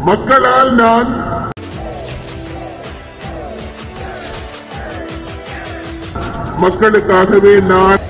மக்களால் நான் மக்களுக்காகவே நான்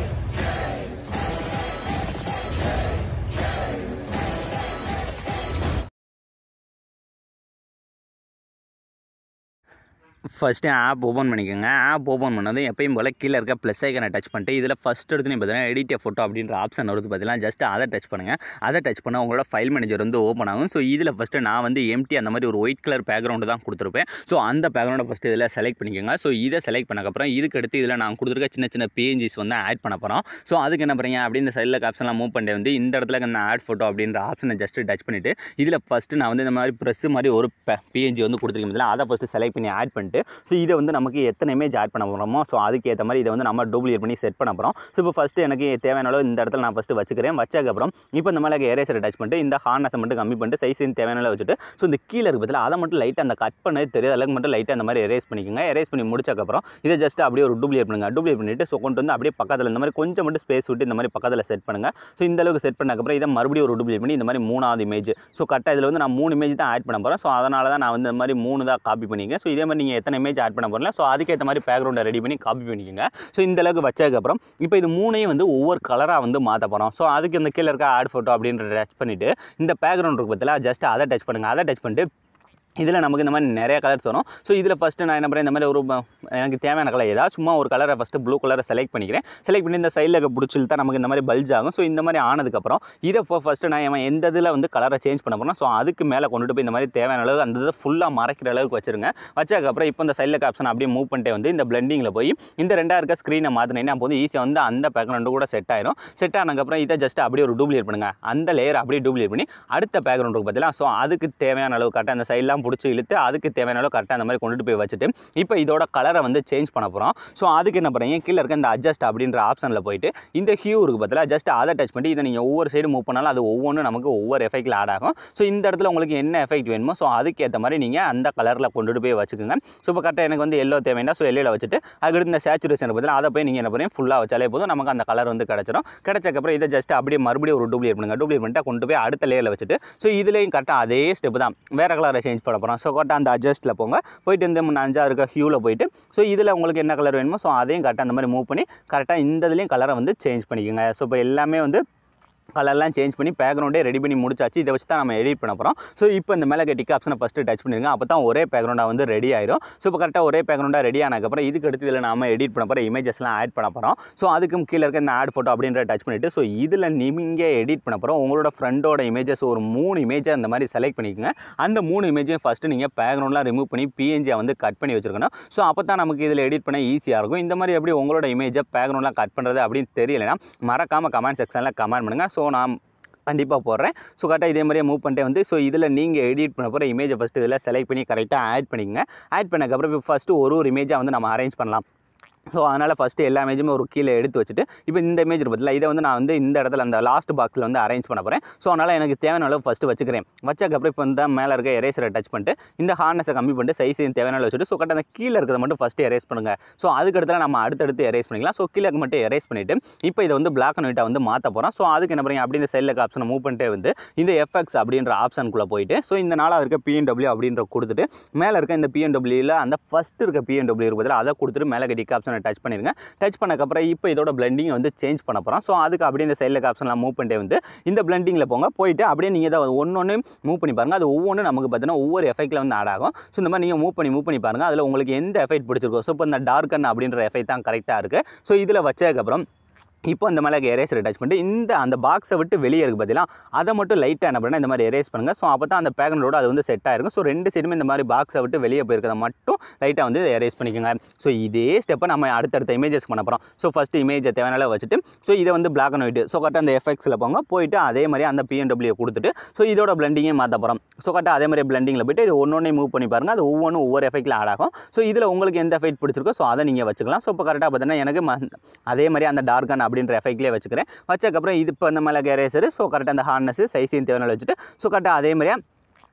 ஃபஸ்ட்டு ஆப் ஓப்பன் பண்ணிக்கோங்க ஆப் ஓப்பன் பண்ணதும் எப்பயும் போல் கீழே இருக்க ப்ளஸ் ஐக்கனை டச் பண்ணிட்டு இதில் ஃபஸ்ட் எடுத்து பார்த்தீங்கன்னா எடிட் ஃபோட்டோ அப்படின்ற ஆப்ஷன் வருது பார்த்தீங்கன்னா ஜஸ்ட் அதை டச் பண்ணுங்கள் அதை டச் பண்ணால் உங்களோட ஃபைல் மேனேஜர் வந்து ஓப்பன் ஆகும் ஸோ இதில் ஃபஸ்ட்டு நான் வந்து எம்டி அந்த மாதிரி ஒரு ஒயிட் கலர் பேக்ரவுண்டு தான் கொடுத்துருப்பேன் ஸோ அந்த பேக்ரவுண்டை ஃபஸ்ட்டு இதில் செலக்ட் பண்ணிக்கோங்க ஸோ இதை செலக்ட் பண்ணக்கப்புறம் இதுக்கு அடுத்து இதில் நான் கொடுத்துருக்க சின்ன சின்ன பேஜஸ் வந்து ஆட் பண்ண போகிறோம் ஸோ அதுக்கு என்ன பண்ணுறீங்க அப்படி இந்த சைடில் ஆப்ஷன்லாம் மூவ் பண்ணிட்டு வந்து இந்த இடத்துல இந்த ஆட் ஃபோட்டோ அப்படின்ற ஆப்ஷனை ஜஸ்ட் டச் பண்ணிவிட்டு இதில் ஃபஸ்ட்டு நான் வந்து இந்த மாதிரி ப்ரெஸ் மாதிரி ஒரு பிஎன்ஜி வந்து கொடுத்துருக்கேன் பார்த்தீங்களா, அதை ஃபஸ்ட்டு செலக்ட் பண்ணி ஆட் பண்ணிட்டு ஸோ இதை வந்து நமக்கு எத்தனை இமேஜ் ஆட் பண்ண போகிறோமோ ஸோ அதுக்கு ஏற்ற மாதிரி இதை வந்து நம்ம டூப்ளிகேட் பண்ணி செட் பண்ண போகிறோம் ஸோ இப்போ ஃபஸ்ட்டு எனக்கு தேவையான அளவு இந்த இடத்துல நான் ஃபஸ்ட்டு வச்சுக்கிறேன் வச்சதுக்கப்புறம் இப்போ இந்த மாதிரி எரேசரை டச் பண்ணிட்டு இந்த ஹார்னஸை மட்டும் கம்மி பண்ணிட்டு சைஸ் தேவையான அளவு வச்சுட்டு ஸோ இந்த கீழே இருக்கு பதில் அதை மட்டும் லைட்டாக அந்த கட் பண்ணது தெரியாத அளவுக்கு மட்டும் லைட்டாக அந்த மாதிரி எரேஸ் பண்ணிக்கோங்க எரேஸ் பண்ணி முடிச்சக்கப்புறம் இதை ஜஸ்ட் அப்படியே ஒரு டூப்ளிகேட் பண்ணுங்க டூப்ளிகேட் பண்ணிட்டு ஸோ கொண்டு வந்து அப்படியே பக்கத்தில் இந்த மாதிரி கொஞ்சம் மட்டும் ஸ்பேஸ் விட்டு இந்த மாதிரி பக்கத்தில் செட் பண்ணுங்கள் ஸோ இந்த அளவுக்கு செட் பண்ணக்கப்புறம் இதை மறுபடியும் ஒரு டூப்ளிகேட் பண்ணி இந்த மாதிரி மூணாவது இமேஜ் ஸோ கரெக்டாக இதில் வந்து நான் மூணு இமேஜ் தான் ஆட் பண்ண போகிறேன் ஸோ அதனால தான் நான் வந்து இந்த மாதிரி மூணு தான் காப்பி பண்ணிக்கேன் ஸோ இதே மாதிரி நீங்கள் எத்தனை இமேஜ் ஆட் பண்ண போகிறீங்களா ஸோ அதுக்கேற்ற மாதிரி பேக்ரவுண்டை ரெடி பண்ணி காப்பி பண்ணிக்கோங்க ஸோ இந்த அளவுக்கு வச்சதுக்கப்புறம் இப்போ இது மூணையும் வந்து ஒவ்வொரு கலராக வந்து மாற்ற போகிறோம் ஸோ அதுக்கு இந்த கீழே இருக்க ஆட் ஃபோட்டோ அப்படின்ற டச் பண்ணிவிட்டு இந்த பேக்ரவுண்ட் இருக்கு பற்றில ஜஸ்ட் அதை டச் பண்ணுங்கள் அதை டச் பண்ணிட்டு இதில் நமக்கு இந்த மாதிரி நிறைய கலர்ஸ் வரும் ஸோ இதில் ஃபஸ்ட்டு நான் என்ன பண்ணுறேன் இந்த மாதிரி ஒரு ம- எனக்கு தேவையான கலர் ஏதாவது சும்மா ஒரு கலரை ஃபஸ்ட்டு ப்ளூ கலரை செலக்ட் பண்ணிக்கிறேன் செலக்ட் பண்ணி இந்த சைடில் பிடிச்சில் தான் நமக்கு இந்த மாதிரி பல்ஜ் ஆகும் ஸோ இந்த மாதிரி ஆனதுக்கப்புறம் இதை இப்போ ஃபஸ்ட்டு நான் என் எந்த இதில் வந்து கலரை சேஞ்ச் பண்ண போகிறோம் ஸோ அதுக்கு மேலே கொண்டுட்டு போய் இந்த மாதிரி தேவையான அளவு அந்த இதை ஃபுல்லாக மறைக்கிற அளவுக்கு வச்சிருங்க வச்சதுக்கப்புறம் இப்போ இந்த சைடில் ஆப்ஷன் அப்படியே மூவ் பண்ணிட்டே வந்து இந்த பிளெண்டிங்கில் போய் இந்த ரெண்டா இருக்க ஸ்க்ரீனை மாற்றினீங்கன்னா போது ஈஸியாக வந்து அந்த பேக்ரவுண்டு கூட செட் ஆயிரும் செட் ஆனதுக்கப்புறம் இதை ஜஸ்ட் அப்படியே ஒரு டூப்ளிகேட் பண்ணுங்கள் அந்த லேயர் அப்படியே டூப்ளிகேட் பண்ணி அடுத்த பேக்ரவுண்ட் இருக்கு பார்த்தீங்களா ஸோ அதுக்கு தேவையான அளவு கரெக்டாக அந்த சைட்லாம் பிடிச்சி இழுத்து அதுக்கு தேவையான அளவு கரெக்டாக அந்த மாதிரி கொண்டுட்டு போய் வச்சுட்டு இப்போ இதோட கலரை வந்து சேஞ்ச் பண்ண போகிறோம் ஸோ அதுக்கு என்ன பண்ணுறீங்க கீழே இருக்க இந்த அட்ஜஸ்ட் அப்படின்ற ஆப்ஷனில் போயிட்டு இந்த ஹியூ இருக்கு பார்த்தீங்களா ஜஸ்ட் அதை டச் பண்ணி இதை நீங்கள் ஒவ்வொரு சைடு மூவ் பண்ணாலும் அது ஒவ்வொன்றும் நமக்கு ஒவ்வொரு எஃபெக்ட்டில் ஆட் ஆகும் ஸோ இந்த இடத்துல உங்களுக்கு என்ன எஃபெக்ட் வேணுமோ ஸோ அதுக்கேற்ற மாதிரி நீங்கள் அந்த கலரில் கொண்டுட்டு போய் வச்சுக்கோங்க ஸோ இப்போ கரெக்டாக எனக்கு வந்து எல்லோ தேவைன்னா ஸோ எல்லோவில் வச்சுட்டு அதுக்கடுத்து இந்த சேச்சுரேஷன் பார்த்தீங்கன்னா அதை போய் நீங்கள் என்ன பண்ணுறீங்க ஃபுல்லாக வச்சாலே போதும் நமக்கு அந்த கலர் வந்து கிடச்சிரும் கிடச்சக்கப்புறம் இதை ஜஸ்ட் அப்படியே மறுபடியும் ஒரு டூப்ளிகேட் பண்ணுங்க டூப்ளிகேட் பண்ணிட்டு கொண்டு போய் அடுத்த லேயரில் வச்சுட்டு ஸோ இதுலேயும் கரெக்டாக அதே ஸ்டெப் தான் வேறு கலரை சேஞ்ச் பண்ண போகிறோம் ஸோ கரெக்டாக அந்த அட்ஜஸ்ட்டில் போங்க போயிட்டு இந்த முன்ன அஞ்சா இருக்க ஹியூவில் போயிட்டு ஸோ இதில் உங்களுக்கு என்ன கலர் வேணுமோ ஸோ அதையும் கரெக்டாக அந்த மாதிரி மூவ் பண்ணி கரெக்டாக இந்த இதுலேயும் கலரை வந்து சேஞ்ச் பண்ணிக்கோங்க ஸோ இப்போ எல்லாமே வந்து கலர்லாம் சேஞ்ச் பண்ணி பேக்ரவுண்டே ரெடி பண்ணி முடிச்சாச்சு இதை வச்சு தான் நம்ம எடிட் பண்ண போகிறோம் ஸோ இப்போ இந்த மேலே டிக் ஆப்ஷனை ஃபஸ்ட்டு டச் பண்ணிருங்க அப்போ தான் ஒரே பேக்ரவுண்டாக வந்து ரெடி ஆயிரும் ஸோ இப்போ கரெக்டாக ஒரே பேக்ரவுண்டாக ரெடி ஆனதுக்கப்புறம் இதுக்கு அடுத்து இதில் நாம எடிட் பண்ண போகிற இமேஜஸ்லாம் ஆட் பண்ண போகிறோம் ஸோ அதுக்கும் கீழே இருக்க இந்த ஆட் ஃபோட்டோ அப்படின்ற டச் பண்ணிவிட்டு ஸோ இதில் நீங்கள் எடிட் பண்ண போகிறோம் உங்களோட ஃப்ரெண்டோட இமேஜஸ் ஒரு மூணு இமேஜை அந்த மாதிரி செலக்ட் பண்ணிக்கோங்க அந்த மூணு இமேஜையும் ஃபஸ்ட்டு நீங்கள் பேக்ரவுண்ட்லாம் ரிமூவ் பண்ணி பிஎன்ஜியை வந்து கட் பண்ணி வச்சிருக்கணும் ஸோ அப்போ தான் நமக்கு இதில் எடிட் பண்ண ஈஸியாக இருக்கும் இந்த மாதிரி எப்படி உங்களோட இமேஜை பேக்ரவுண்ட்லாம் கட் பண்ணுறது அப்படின்னு தெரியலைன்னா மறக்காமல் கமெண்ட் செக்ஷனில் கமெண்ட் பண்ணுங்கள் ஸோ நான் கண்டிப்பாக போடுறேன் ஸோ கரெக்டாக இதே மாதிரியே மூவ் பண்ணிட்டே வந்து ஸோ இதில் நீங்கள் எடிட் பண்ண போகிற இமேஜை ஃபஸ்ட்டு இதில் செலக்ட் பண்ணி கரெக்டாக ஆட் பண்ணிக்கங்க ஆட் பண்ணக்கப்புறம் இப்போ ஃபஸ்ட்டு ஒரு ஒரு இமேஜாக வந்து நம்ம அரேஞ்ச் பண்ணலாம் ஸோ அதனால் ஃபஸ்ட்டு எல்லா இமேஜுமே ஒரு கீழே எடுத்து வச்சுட்டு இப்போ இந்த இமேஜ் பற்றில இதை வந்து நான் வந்து இந்த இடத்துல அந்த லாஸ்ட் பாக்ஸில் வந்து அரேஞ்ச் பண்ண போகிறேன் ஸோ அதனால் எனக்கு தேவையான அளவு ஃபஸ்ட்டு வச்சுக்கிறேன் வச்சக்கப்புறம் இப்போ இந்த மேலே இருக்க எரேசரை டச் பண்ணிட்டு இந்த ஹார்னஸை கம்மி பண்ணிட்டு சைஸையும் தேவையான அளவு வச்சுட்டு ஸோ கரெக்டாக அந்த கீழே இருக்கிறத மட்டும் ஃபஸ்ட்டு எரேஸ் பண்ணுங்கள் ஸோ அதுக்கடுத்து நம்ம அடுத்தடுத்து எரேஸ் பண்ணிக்கலாம் ஸோ கீழே மட்டும் எரேஸ் பண்ணிவிட்டு இப்போ இதை வந்து பிளாக் அண்ட் ஒயிட்டாக வந்து மாற்ற போகிறோம் ஸோ அதுக்கு என்ன பண்ணுறீங்க அப்படி இந்த சைடில் ஆப்ஷனை மூவ் பண்ணிட்டே வந்து இந்த எஃப்எக்ஸ் அப்படின்ற ஆப்ஷனுக்குள்ளே போயிட்டு ஸோ இந்த நாளாக இருக்க பிஎன்டபிள்யூ அப்படின்ற கொடுத்துட்டு மேலே இருக்க இந்த பிஎன்டபிள்யூவில் அந்த ஃபஸ்ட் இருக்க பிஎன்டபிள்யூ இருக்குது அதை கொடுத்துட்டு மேலே டிக் ஆப்ஷனை டச் பண்ணிருங்க டச் பண்ணக்கப்புறம் இப்போ இதோட பிளெண்டிங்கை வந்து சேஞ்ச் பண்ண போகிறோம் ஸோ அதுக்கு அப்படியே இந்த சைடில் ஆப்ஷன்லாம் மூவ் பண்ணிட்டே வந்து இந்த பிளெண்டிங்கில் போங்க போயிட்டு அப்படியே நீங்கள் இதை ஒன்று ஒன்று மூவ் பண்ணி பாருங்கள் அது ஒவ்வொன்றும் நமக்கு பார்த்தீங்கன்னா ஒவ்வொரு எஃபெக்ட்டில் வந்து ஆட் ஆகும் ஸோ இந்த மாதிரி நீங்கள் மூவ் பண்ணி மூவ் பண்ணி பாருங்கள் அதில் உங்களுக்கு எந்த எஃபெக்ட் பிடிச்சிருக்கோ ஸோ இப்போ இந்த டார்க்கன் அப்படின்ற எஃபெக்ட் தான் கரெக்டாக இருக்குது ஸோ இதில் வச்சதுக்கப்புறம் இப்போ இந்த மேலே எரேசர் டச் பண்ணிட்டு இந்த அந்த பாக்ஸை விட்டு வெளியே இருக்குது பார்த்தீங்களா அதை மட்டும் லைட்டாக என்ன பண்ணால் இந்த மாதிரி எரேஸ் பண்ணுங்கள் ஸோ அப்போ தான் அந்த பேக்ரவுண்டோட அது வந்து செட் ஆயிருக்கும் ஸோ ரெண்டு சைடுமே இந்த மாதிரி பாக்ஸை விட்டு வெளியே போயிருக்கிறத மட்டும் லைட்டாக வந்து எரேஸ் பண்ணிக்கோங்க ஸோ இதே ஸ்டெப்பை நம்ம அடுத்தடுத்த இமேஜஸ் பண்ண போகிறோம் ஸோ ஃபஸ்ட்டு இமேஜை தேவையான அளவு வச்சுட்டு ஸோ இதை வந்து பிளாக் அண்ட் ஒயிட் ஸோ கரெக்டாக அந்த எஃபெக்ட்ஸில் போங்க போயிட்டு அதே மாதிரி அந்த பிஎன்டபிள்யூ கொடுத்துட்டு ஸோ இதோட பிளண்டிங்கே மாற்ற போகிறோம் ஸோ கரெக்டாக அதே மாதிரி பிளண்டிங்கில் போயிட்டு இது ஒன்று ஒன்றே மூவ் பண்ணி பாருங்கள் அது ஒவ்வொன்றும் ஒவ்வொரு எஃபெக்ட்டில் ஆட் ஆகும் ஸோ இதில் உங்களுக்கு எந்த எஃபெக்ட் பிடிச்சிருக்கோ ஸோ அதை நீங்கள் வச்சுக்கலாம் ஸோ இப்போ கரெக்டாக பார்த்தீங்கன்னா எனக்கு ம- அதே மாதிரி அந்த டார்கன் அப்படின்ற எஃபெக்ட்லேயே வச்சுக்கிறேன் வச்சக்கப்புறம் இது இப்போ இந்த மேலே எரேசர் ஸோ கரெக்டாக அந்த ஹார்னஸ் சைஸையும் தேவையான வச்சுட்டு ஸோ கரெக்டாக அதே மாதிரியே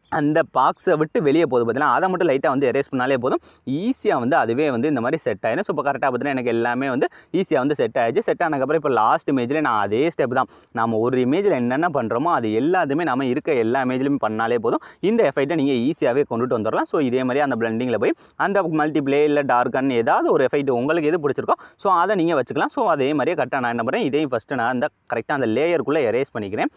அந்த பாக்ஸை விட்டு வெளியே போகுது பார்த்தீங்கன்னா அதை மட்டும் லைட்டாக வந்து எரேஸ் பண்ணாலே போதும் ஈஸியாக வந்து அதுவே வந்து இந்த மாதிரி செட் ஆயிடும் ஸோ இப்போ கரெக்டாக பார்த்தீங்கன்னா எனக்கு எல்லாமே வந்து ஈஸியாக வந்து செட் ஆயிடுச்சு செட் ஆனதுக்கப்புறம் இப்போ லாஸ்ட் இமேஜில் நான் அதே ஸ்டெப் தான் நம்ம ஒரு இமேஜில் என்னென்ன பண்ணுறோமோ அது எல்லாத்துமே நம்ம இருக்க எல்லா இமேஜ்லையும் பண்ணாலே போதும் இந்த எஃபெக்ட்டை நீங்கள் ஈஸியாகவே கொண்டுட்டு வந்துடலாம் ஸோ இதே மாதிரி அந்த பிளண்டிங்கில் போய் அந்த மல்டிப்ளே இல்லை டார்க்கன் ஏதாவது ஒரு எஃபெக்ட் உங்களுக்கு எது பிடிச்சிருக்கோ ஸோ அதை நீங்கள் வச்சுக்கலாம் ஸோ அதே மாதிரியே கரெக்டாக நான் என்ன பண்ணுறேன் இதையும் ஃபஸ்ட்டு நான் அந்த கரெக்டாக அந்த லேயருக்குள்ளே எரேஸ் பண்ணிக்கிறேன்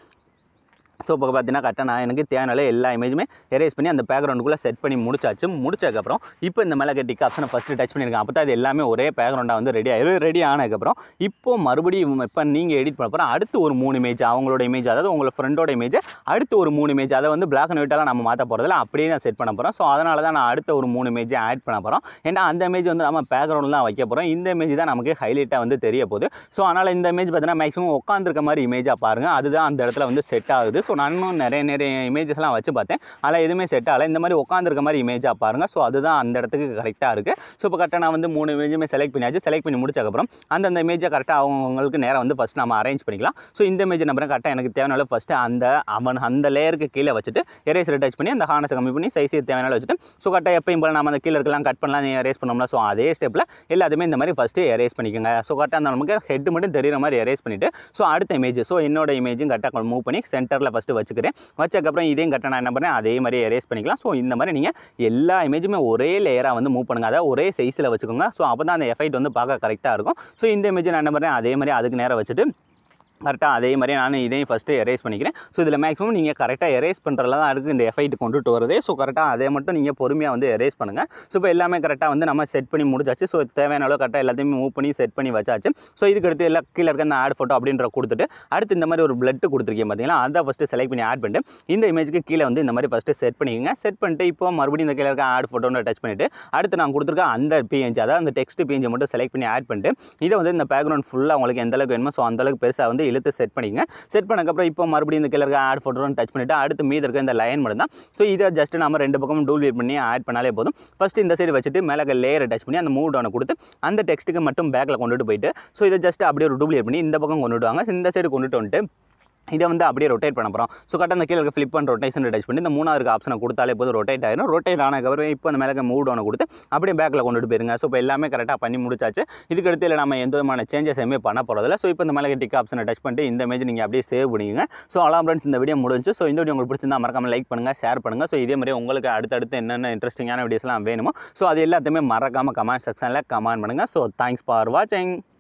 ஸோ இப்போ பார்த்தீங்கன்னா கரெக்டாக நான் எனக்கு தேவையான எல்லா இமேஜுமே எரேஸ் பண்ணி அந்த பேக்ரவுண்டுக்குள்ளே செட் பண்ணி முடிச்சாச்சு முடிச்சதுக்கப்புறம் இப்போ இந்த மேலே டிக் ஆப்ஷனை ஃபஸ்ட்டு டச் பண்ணியிருக்கேன் அப்போ தான் அது எல்லாமே ஒரே பேக்ரவுண்டாக வந்து ரெடி ஆயிரும் ரெடி ஆனதுக்கப்புறம் இப்போ மறுபடியும் இப்போ நீங்கள் எடிட் பண்ண போகிறோம் அடுத்து ஒரு மூணு இமேஜ் அவங்களோட இமேஜ் அதாவது உங்களோட ஃப்ரெண்டோட இமேஜ் அடுத்து ஒரு மூணு இமேஜ் அதை வந்து பிளாக் அண்ட் ஒயிட்டெல்லாம் நம்ம மாற்ற போகிறதில்ல அப்படியே தான் செட் பண்ண போகிறோம் ஸோ அதனால தான் நான் அடுத்த ஒரு மூணு இமேஜ் ஆட் பண்ண போகிறோம் ஏன்னா அந்த இமேஜ் வந்து நம்ம பேக்ரவுண்டில் தான் வைக்க போகிறோம் இந்த இமேஜ் தான் நமக்கு ஹைலைட்டாக வந்து தெரிய போகுது ஸோ அதனால் இந்த இமேஜ் பார்த்தீங்கன்னா மேக்ஸிமம் உட்காந்துருக்க மாதிரி இமேஜாக பாருங்கள் அதுதான் அந்த இடத்துல வந்து செட் ஆகுது ஸோ நானும் நிறைய நிறைய இமேஜஸ்லாம் வச்சு பார்த்தேன் அதில் எதுவுமே செட் ஆகலை இந்த மாதிரி உட்காந்துருக்க மாதிரி இமேஜாக பாருங்கள் ஸோ அதுதான் அந்த இடத்துக்கு கரெக்டாக இருக்குது ஸோ இப்போ கரெக்டாக நான் வந்து மூணு இமேஜுமே செலக்ட் பண்ணியாச்சு செலக்ட் பண்ணி முடிச்சக்கப்புறம் அந்தந்த இமேஜை கரெக்டாக அவங்களுக்கு நேரம் வந்து ஃபஸ்ட் நம்ம அரேஞ்ச் பண்ணிக்கலாம் ஸோ இந்த இமேஜ் நம்புறேன் கரெக்டாக எனக்கு தேவையான ஃபஸ்ட்டு அந்த அவன் அந்த லேயருக்கு கீழே வச்சுட்டு எரேஸ் டச் பண்ணி அந்த ஹானஸை கம்மி பண்ணி சைஸ் தேவையான வச்சுட்டு ஸோ கரெக்டாக எப்பயும் போல நம்ம அந்த கீழே இருக்கலாம் கட் பண்ணலாம் எரேஸ் பண்ணோம்னா ஸோ அதே ஸ்டெப்பில் எல்லாத்தையுமே இந்த மாதிரி ஃபஸ்ட்டு எரேஸ் பண்ணிக்கோங்க ஸோ கரெக்டாக அந்த நமக்கு ஹெட் மட்டும் தெரியுற மாதிரி எரேஸ் பண்ணிவிட்டு ஸோ அடுத்த இமேஜ் ஸோ என்னோட இமேஜும் கரெக்டாக மூவ் பண்ணி சென்டரில் ஃபஸ்ட்டு வச்சுக்கிறேன் வச்சக்கப்புறம் இதையும் கரெக்டாக நான் என்ன பண்ணேன் அதே மாதிரி எரேஸ் பண்ணிக்கலாம் ஸோ இந்த மாதிரி நீங்கள் எல்லா இமேஜுமே ஒரே லேயராக வந்து மூவ் பண்ணுங்கள் அதாவது ஒரே சைஸில் வச்சுக்கோங்க ஸோ அப்போ தான் அந்த எஃபெக்ட் வந்து பார்க்க கரெக்டாக இருக்கும் ஸோ இந்த இமேஜ் நான் என்ன பண்ணுறேன் அதே மாதிரி அதுக்கு நேரம் வச்சுட்டு கரெக்டாக அதே மாதிரி நான் இதையும் ஃபஸ்ட்டு எரேஸ் பண்ணிக்கிறேன் ஸோ இதில் மேக்ஸிமம் நீங்கள் கரெக்டாக எரேஸ் பண்ணுறதுல தான் இருக்குது இந்த எஃபெக்ட் கொண்டுட்டு வருது ஸோ கரெக்டாக அதை மட்டும் நீங்கள் பொறுமையாக வந்து எரேஸ் பண்ணுங்கள் ஸோ இப்போ எல்லாமே கரெக்டாக வந்து நம்ம செட் பண்ணி முடிச்சாச்சு ஸோ தேவையான அளவு கரெக்டாக எல்லாத்தையுமே மூவ் பண்ணி செட் பண்ணி வச்சாச்சு ஸோ இதுக்கு அடுத்து எல்லாம் கீழே இருக்க அந்த ஆட் ஃபோட்டோ அப்படின்ற கொடுத்துட்டு அடுத்து இந்த மாதிரி ஒரு பிளட் கொடுத்துருக்கேன் பார்த்தீங்களா அதை ஃபஸ்ட்டு செலக்ட் பண்ணி ஆட் பண்ணிட்டு இந்த இமேஜுக்கு கீழே வந்து இந்த மாதிரி ஃபஸ்ட்டு செட் பண்ணிக்கோங்க செட் பண்ணிட்டு இப்போ மறுபடியும் இந்த கீழே இருக்க ஆட் ஃபோட்டோன்னு டச் பண்ணிவிட்டு அடுத்து நான் கொடுத்துருக்க அந்த பிஎன்ஜி அதாவது அந்த டெக்ஸ்ட் பிஎன்ஜி மட்டும் செலக்ட் பண்ணி ஆட் பண்ணிட்டு இதை வந்து இந்த பேக்ரவுண்ட் ஃபுல்லாக உங்களுக்கு எந்த அளவுக்கு வேணுமோ ஸோ அந்த அளவுக்கு பெருசாக வந்து இழுத்து செட் பண்ணிக்கங்க செட் பண்ணக்கப்புறம் இப்போ மறுபடியும் இந்த கீழே இருக்க ஆட் ஃபோட்டோன்னு டச் பண்ணிவிட்டு அடுத்து மீதி இருக்க இந்த லைன் மட்டும் தான் ஸோ இதை ஜஸ்ட் நம்ம ரெண்டு பக்கமும் டூல் வேட் பண்ணி ஆட் பண்ணாலே போதும் ஃபஸ்ட்டு இந்த சைடு வச்சுட்டு மேலே லேயரை டச் பண்ணி அந்த மூவ் டவுனை கொடுத்து அந்த டெக்ஸ்ட்டுக்கு மட்டும் பேக்கில் கொண்டுட்டு போயிட்டு ஸோ இதை ஜஸ்ட் அப்படியே ஒரு டூப்ளிகேட் பண்ணி இந்த பக்கம் கொண்டுட்டு வாங்க இந்த சைடு கொண்டுட்டு வந்துட்டு இதை வந்து அப்படியே ரொட்டேட் பண்ண போகிறோம் ஸோ கரெக்டாக அந்த கீழே இருக்க ஃப்ளிப் அண்ட் ரொட்டேஷன் டச் பண்ணி இந்த மூணாவது ஆப்ஷனை கொடுத்தாலே போதும் ரொட்டேட் ஆயிரும் ரொட்டேட் ஆனதுக்கப்புறம் இப்போ அந்த மேலே மூவ் டவுனை கொடுத்து அப்படியே பேக்கில் கொண்டுட்டு போயிருங்க ஸோ இப்போ எல்லாமே கரெக்டாக பண்ணி முடிச்சாச்சு இதுக்கு அடுத்து இல்லை நம்ம எந்த விதமான சேஞ்சஸ் எதுவுமே பண்ண போகிறதில்ல ஸோ இப்போ இந்த மேலே டிக் ஆப்ஷனை டச் பண்ணிட்டு இந்த இமேஜ் நீங்கள் அப்படியே சேவ் பண்ணிக்கங்க ஸோ அலாம் ஃப்ரெண்ட்ஸ் இந்த வீடியோ முடிஞ்சு ஸோ இந்த வீடியோ உங்களுக்கு பிடிச்சிருந்தா மறக்காம லைக் பண்ணுங்கள் ஷேர் பண்ணுங்கள் ஸோ இதே மாதிரி உங்களுக்கு அடுத்தடுத்து என்னென்ன இன்ட்ரெஸ்டிங்கான வீடியோஸ்லாம் வேணுமோ ஸோ அது எல்லாத்தையுமே மறக்காமல் கமெண்ட் செக்ஷனில் கமெண்ட் பண்ணுங்கள் ஸோ தேங்க்ஸ் ஃபார் வாட்சிங்